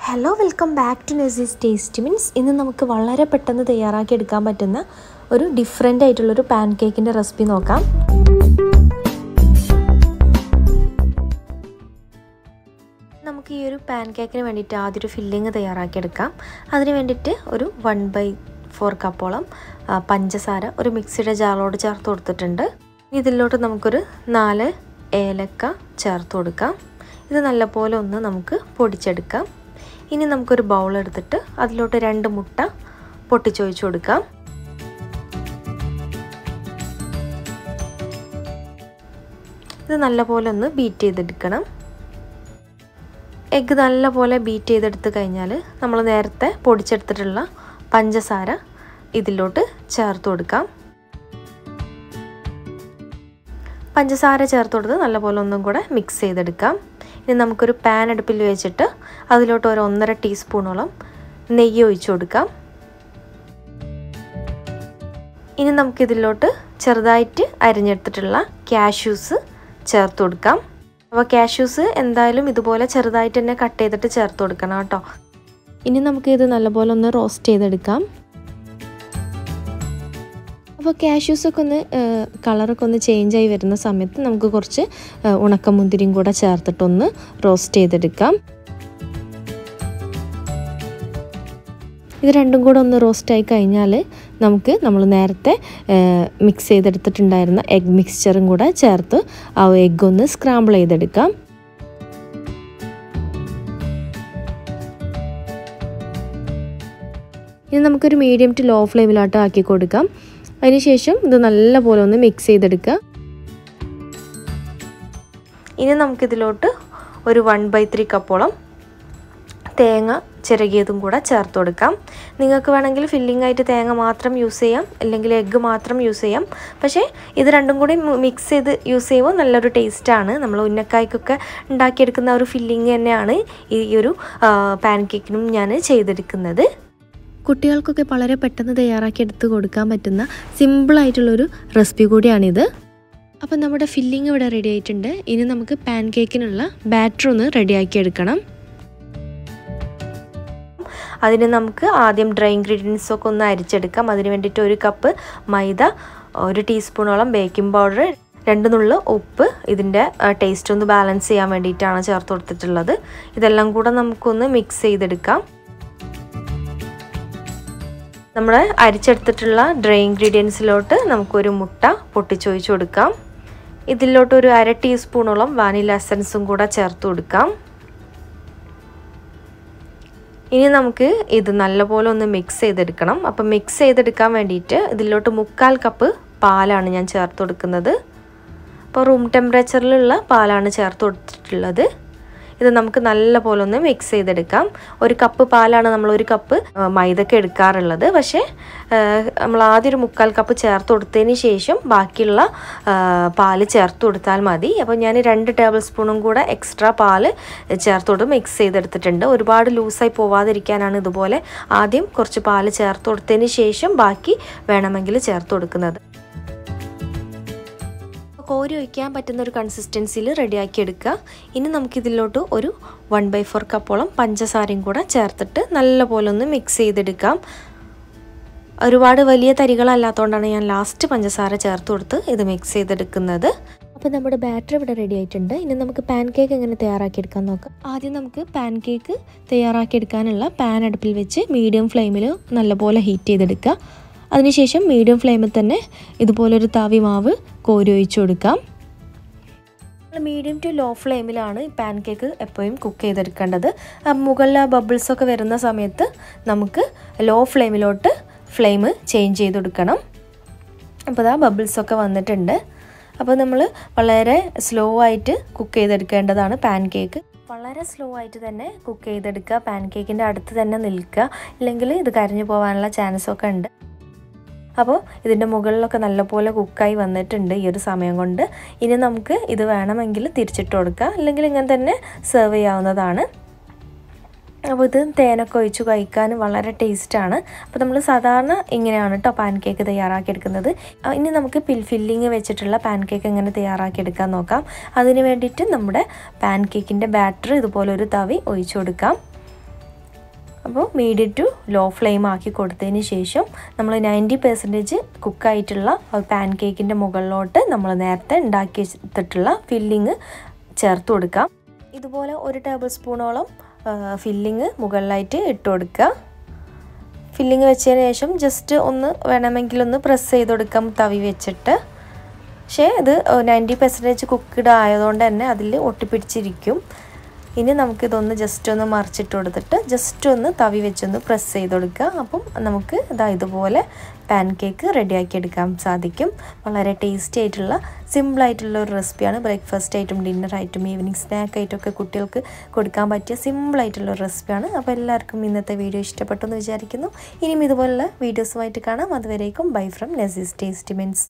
hello welcome back to നസീസ് taste means ഇന്ന് നമുക്ക് വളരെ പെട്ടെന്ന് തയ്യാറാക്കി എടുക്കാൻ പറ്റുന്ന ഒരു ഡിഫറെൻ്റ് ആയിട്ടുള്ളൊരു പാൻ കേക്കിൻ്റെ റെസിപ്പി നോക്കാം നമുക്ക് ഈ ഒരു പാൻ കേക്കിന് വേണ്ടിയിട്ട് ആദ്യം ഒരു ഫില്ലിങ് തയ്യാറാക്കിയെടുക്കാം അതിന് വേണ്ടിയിട്ട് ഒരു വൺ ബൈ ഫോർ കപ്പോളം ആ, പഞ്ചസാര ഒരു മിക്സിയുടെ ജാറോട് ചേർത്ത് കൊടുത്തിട്ടുണ്ട് ഇതിലോട്ട് നമുക്കൊരു നാല് ഏലക്ക ചേർത്ത് കൊടുക്കാം ഇത് നല്ലപോലെ ഒന്ന് നമുക്ക് പൊടിച്ചെടുക്കാം ഇനി നമുക്കൊരു ബൗൾ എടുത്തിട്ട് അതിലോട്ട് രണ്ട് മുട്ട പൊട്ടിച്ചൊഴിച്ചു കൊടുക്കാം ഇത് നല്ലപോലെ ഒന്ന് ബീറ്റ് ചെയ്തെടുക്കണം എഗ്ഗ് നല്ലപോലെ ബീറ്റ് ചെയ്തെടുത്ത് കഴിഞ്ഞാൽ നമ്മൾ നേരത്തെ പൊടിച്ചെടുത്തിട്ടുള്ള പഞ്ചസാര ഇതിലോട്ട് ചേർത്ത് കൊടുക്കാം പഞ്ചസാര ചേർത്ത് കൊടുത്ത് നല്ലപോലെ ഒന്നും കൂടെ മിക്സ് ചെയ്തെടുക്കാം ഇനി നമുക്കൊരു പാൻ അടുപ്പിൽ വെച്ചിട്ട് അതിലോട്ട് ഒരു ഒന്നര ടീസ്പൂണോളം നെയ്യ് ഒഴിച്ചു കൊടുക്കാം ഇനി നമുക്കിതിലോട്ട് ചെറുതായിട്ട് അരിഞ്ഞെടുത്തിട്ടുള്ള കാഷ്യൂസ് ചേർത്ത് കൊടുക്കാം അപ്പോൾ കാഷ്യൂസ് എന്തായാലും ഇതുപോലെ ചെറുതായിട്ട് തന്നെ കട്ട് ചെയ്തിട്ട് ചേർത്ത് കൊടുക്കണം കേട്ടോ ഇനി നമുക്ക് ഇത് നല്ലപോലെ ഒന്ന് റോസ്റ്റ് ചെയ്തെടുക്കാം അപ്പോൾ കാഷ്യൂസൊക്കെ ഒന്ന് കളറൊക്കെ ഒന്ന് ചേഞ്ച് ആയി വരുന്ന സമയത്ത് നമുക്ക് കുറച്ച് ഉണക്കമുന്തിരിയും കൂടെ ചേർത്തിട്ടൊന്ന് റോസ്റ്റ് ചെയ്തെടുക്കാം ഇത് രണ്ടും കൂടെ ഒന്ന് റോസ്റ്റ് ആയി കഴിഞ്ഞാൽ നമുക്ക് നമ്മൾ നേരത്തെ മിക്സ് ചെയ്തെടുത്തിട്ടുണ്ടായിരുന്ന എഗ് മിക്സ്ചറും കൂടെ ചേർത്ത് ആ എഗ് ഒന്ന് സ്ക്രാമ്പിൾ ചെയ്തെടുക്കാം ഇനി നമുക്കൊരു മീഡിയം ടു ലോ ഫ്ലെയിമിലോട്ട് ആക്കി കൊടുക്കാം അതിനുശേഷം ഇത് നല്ലപോലെ ഒന്ന് മിക്സ് ചെയ്തെടുക്കുക ഇനി നമുക്കിതിലോട്ട് ഒരു വൺ ബൈ ത്രീ കപ്പോളം തേങ്ങ ചിരകിയതും കൂടെ ചേർത്ത് കൊടുക്കാം നിങ്ങൾക്ക് വേണമെങ്കിൽ ഫില്ലിംഗ് ആയിട്ട് തേങ്ങ മാത്രം യൂസ് ചെയ്യാം അല്ലെങ്കിൽ എഗ്ഗ് മാത്രം യൂസ് ചെയ്യാം പക്ഷേ ഇത് രണ്ടും കൂടി മിക്സ് ചെയ്ത് യൂസ് ചെയ്യുമ്പോൾ നല്ലൊരു ടേസ്റ്റാണ് നമ്മൾ ഉന്നക്കായ്ക്കൊക്കെ ഉണ്ടാക്കിയെടുക്കുന്ന ഒരു ഫില്ലിംഗ് തന്നെയാണ് ഈ ഒരു പാൻ കേക്കിനും ഞാൻ ചെയ്തെടുക്കുന്നത് കുട്ടികൾക്കൊക്കെ വളരെ പെട്ടെന്ന് തയ്യാറാക്കി എടുത്ത് കൊടുക്കാൻ പറ്റുന്ന സിമ്പിളായിട്ടുള്ളൊരു റെസിപ്പി കൂടിയാണിത് അപ്പം നമ്മുടെ ഫില്ലിംഗ് ഇവിടെ റെഡി ആയിട്ടുണ്ട് ഇനി നമുക്ക് പാൻ കേക്കിനുള്ള ബാറ്റർ ഒന്ന് റെഡിയാക്കി എടുക്കണം അതിന് നമുക്ക് ആദ്യം ഡ്രൈ ഇൻഗ്രീഡിയൻസ് ഒക്കെ ഒന്ന് അരിച്ചെടുക്കാം അതിന് വേണ്ടിയിട്ട് ഒരു കപ്പ് മൈദ ഒരു ടീസ്പൂണോളം ബേക്കിംഗ് പൗഡർ രണ്ട് നുള്ളു ഉപ്പ് ഇതിൻ്റെ ടേസ്റ്റ് ഒന്ന് ബാലൻസ് ചെയ്യാൻ വേണ്ടിയിട്ടാണ് ചേർത്ത് കൊടുത്തിട്ടുള്ളത് ഇതെല്ലാം കൂടെ നമുക്കൊന്ന് മിക്സ് ചെയ്തെടുക്കാം നമ്മൾ അരിച്ചെടുത്തിട്ടുള്ള ഡ്രൈ ഇൻഗ്രീഡിയൻസിലോട്ട് നമുക്കൊരു മുട്ട പൊട്ടിച്ചൊഴിച്ച് കൊടുക്കാം ഇതിലോട്ട് ഒരു അര ടീസ്പൂണോളം വാനില എസൻസും കൂടെ ചേർത്ത് കൊടുക്കാം ഇനി നമുക്ക് ഇത് നല്ലപോലെ ഒന്ന് മിക്സ് ചെയ്തെടുക്കണം അപ്പം മിക്സ് ചെയ്തെടുക്കാൻ വേണ്ടിയിട്ട് ഇതിലോട്ട് മുക്കാൽ കപ്പ് പാലാണ് ഞാൻ ചേർത്ത് കൊടുക്കുന്നത് അപ്പോൾ റൂം ടെമ്പറേച്ചറിലുള്ള പാലാണ് ചേർത്ത് കൊടുത്തിട്ടുള്ളത് ഇത് നമുക്ക് നല്ല പോലെ ഒന്ന് മിക്സ് ചെയ്തെടുക്കാം ഒരു കപ്പ് പാലാണ് നമ്മൾ ഒരു കപ്പ് മൈദക്ക് എടുക്കാറുള്ളത് പക്ഷേ നമ്മൾ ആദ്യം ഒരു മുക്കാൽ കപ്പ് ചേർത്ത് കൊടുത്തതിന് ശേഷം ബാക്കിയുള്ള പാല് ചേർത്ത് കൊടുത്താൽ മതി അപ്പോൾ ഞാൻ രണ്ട് ടേബിൾ സ്പൂണും കൂടെ എക്സ്ട്രാ പാല് ചേർത്ത് കൊടുത്ത് മിക്സ് ചെയ്തെടുത്തിട്ടുണ്ട് ഒരുപാട് ലൂസായി പോവാതിരിക്കാനാണ് ഇതുപോലെ ആദ്യം കുറച്ച് പാല് ചേർത്ത് കൊടുത്തതിന് ശേഷം ബാക്കി വേണമെങ്കിൽ ചേർത്ത് കൊടുക്കുന്നത് കോരി ഒഴിക്കാൻ പറ്റുന്ന ഒരു കൺസിസ്റ്റൻസിയിൽ റെഡിയാക്കി എടുക്കുക ഇനി നമുക്കിതിലോട്ട് ഒരു വൺ ബൈ ഫോർ കപ്പോളം പഞ്ചസാരയും കൂടെ ചേർത്തിട്ട് നല്ലപോലെ ഒന്ന് മിക്സ് ചെയ്തെടുക്കാം ഒരുപാട് വലിയ തരികളല്ലാത്തതുകൊണ്ടാണ് ഞാൻ ലാസ്റ്റ് പഞ്ചസാര ചേർത്ത് കൊടുത്ത് ഇത് മിക്സ് ചെയ്തെടുക്കുന്നത് അപ്പോൾ നമ്മുടെ ബാറ്റർ ഇവിടെ റെഡി ആയിട്ടുണ്ട് ഇനി നമുക്ക് പാൻ കേക്ക് എങ്ങനെ തയ്യാറാക്കിയെടുക്കാൻ നോക്കാം ആദ്യം നമുക്ക് പാൻ കേക്ക് തയ്യാറാക്കിയെടുക്കാനുള്ള പാൻ അടുപ്പിൽ വെച്ച് മീഡിയം ഫ്ലെയിമിൽ നല്ലപോലെ ഹീറ്റ് ചെയ്തെടുക്കുക അതിനുശേഷം മീഡിയം ഫ്ലെയിമിൽ തന്നെ ഇതുപോലൊരു തവി മാവ് കോരി ഒഴിച്ചു കൊടുക്കാം മീഡിയം ടു ലോ ഫ്ലെയിമിലാണ് ഈ പാൻ കേക്ക് എപ്പോഴും കുക്ക് ചെയ്തെടുക്കേണ്ടത് മുകളിൽ ബബിൾസ് ഒക്കെ വരുന്ന സമയത്ത് നമുക്ക് ലോ ഫ്ലെയിമിലോട്ട് ഫ്ലെയിം ചേഞ്ച് ചെയ്ത് കൊടുക്കണം അപ്പോൾ ഇതാ ബബിൾസൊക്കെ വന്നിട്ടുണ്ട് അപ്പോൾ നമ്മൾ വളരെ സ്ലോ ആയിട്ട് കുക്ക് ചെയ്തെടുക്കേണ്ടതാണ് പാൻ കേക്ക് വളരെ സ്ലോ ആയിട്ട് തന്നെ കുക്ക് ചെയ്തെടുക്കുക പാൻ കേക്കിൻ്റെ അടുത്ത് തന്നെ നിൽക്കുക ഇല്ലെങ്കിൽ ഇത് കരിഞ്ഞു പോകാനുള്ള ചാൻസൊക്കെ ഉണ്ട് അപ്പോൾ ഇതിൻ്റെ മുകളിലൊക്കെ നല്ലപോലെ കുക്കായി വന്നിട്ടുണ്ട് ഈ ഒരു സമയം കൊണ്ട് ഇനി നമുക്ക് ഇത് വേണമെങ്കിൽ തിരിച്ചിട്ട് കൊടുക്കാം അല്ലെങ്കിൽ ഇങ്ങനെ തന്നെ സെർവ് ചെയ്യാവുന്നതാണ് അപ്പോൾ ഇത് തേനൊക്കെ ഒഴിച്ച് കഴിക്കാൻ വളരെ ടേസ്റ്റാണ് അപ്പോൾ നമ്മൾ സാധാരണ ഇങ്ങനെയാണ് കേട്ടോ പാൻ കേക്ക് തയ്യാറാക്കിയെടുക്കുന്നത് ഇനി നമുക്ക് പിൽ ഫില്ലിങ് വെച്ചിട്ടുള്ള പാൻ കേക്ക് എങ്ങനെ തയ്യാറാക്കിയെടുക്കാൻ നോക്കാം അതിന് വേണ്ടിയിട്ട് നമ്മുടെ പാൻ കേക്കിൻ്റെ ബാറ്റർ ഇതുപോലെ ഒരു തവി ഒഴിച്ചു കൊടുക്കാം അപ്പോൾ മീഡിയം ടു ലോ ഫ്ലെയിം ആക്കി കൊടുത്തതിന് ശേഷം നമ്മൾ നയൻറ്റി പെർസെൻറ്റേജ് കുക്കായിട്ടുള്ള പാൻ കേക്കിൻ്റെ മുകളിലോട്ട് നമ്മൾ നേരത്തെ ഉണ്ടാക്കി വെച്ചിട്ടുള്ള ഫില്ലിങ് ചേർത്ത് കൊടുക്കാം ഇതുപോലെ ഒരു ടേബിൾ സ്പൂണോളം ഫില്ലിങ് മുകളിലായിട്ട് ഇട്ട് കൊടുക്കുക ഫില്ലിങ് വെച്ചതിന് ശേഷം ജസ്റ്റ് ഒന്ന് വേണമെങ്കിൽ ഒന്ന് പ്രസ് ചെയ്ത് കൊടുക്കാം തവി വെച്ചിട്ട് പക്ഷേ ഇത് നയൻറ്റി പെർസെൻറ്റേജ് കുക്ക്ഡ് ആയതുകൊണ്ട് തന്നെ അതിൽ ഒട്ടിപ്പിടിച്ചിരിക്കും ഇനി നമുക്കിതൊന്ന് ജസ്റ്റ് ഒന്ന് മറിച്ചിട്ട് കൊടുത്തിട്ട് ജസ്റ്റ് ഒന്ന് തവി വെച്ചൊന്ന് പ്രസ് ചെയ്ത് കൊടുക്കുക അപ്പം നമുക്ക് ഇതാ ഇതുപോലെ പാൻ കേക്ക് റെഡിയാക്കി എടുക്കാൻ സാധിക്കും വളരെ ടേസ്റ്റി ആയിട്ടുള്ള സിമ്പിളായിട്ടുള്ള ഒരു റെസിപ്പിയാണ് ബ്രേക്ക്ഫാസ്റ്റ് ആയിട്ടും ഡിന്നർ ആയിട്ടും ഈവനിങ് സ്നാക്ക് ആയിട്ടൊക്കെ കുട്ടികൾക്ക് കൊടുക്കാൻ പറ്റിയ സിമ്പിളായിട്ടുള്ള ഒരു റെസിപ്പിയാണ് അപ്പോൾ എല്ലാവർക്കും ഇന്നത്തെ വീഡിയോ ഇഷ്ടപ്പെട്ടു എന്ന് വിചാരിക്കുന്നു ഇനിയും ഇതുപോലുള്ള വീഡിയോസുമായിട്ട് കാണാം അതുവരേക്കും ബൈ ഫ്രം നെസീസ് ടേസ്റ്റി മീൻസ്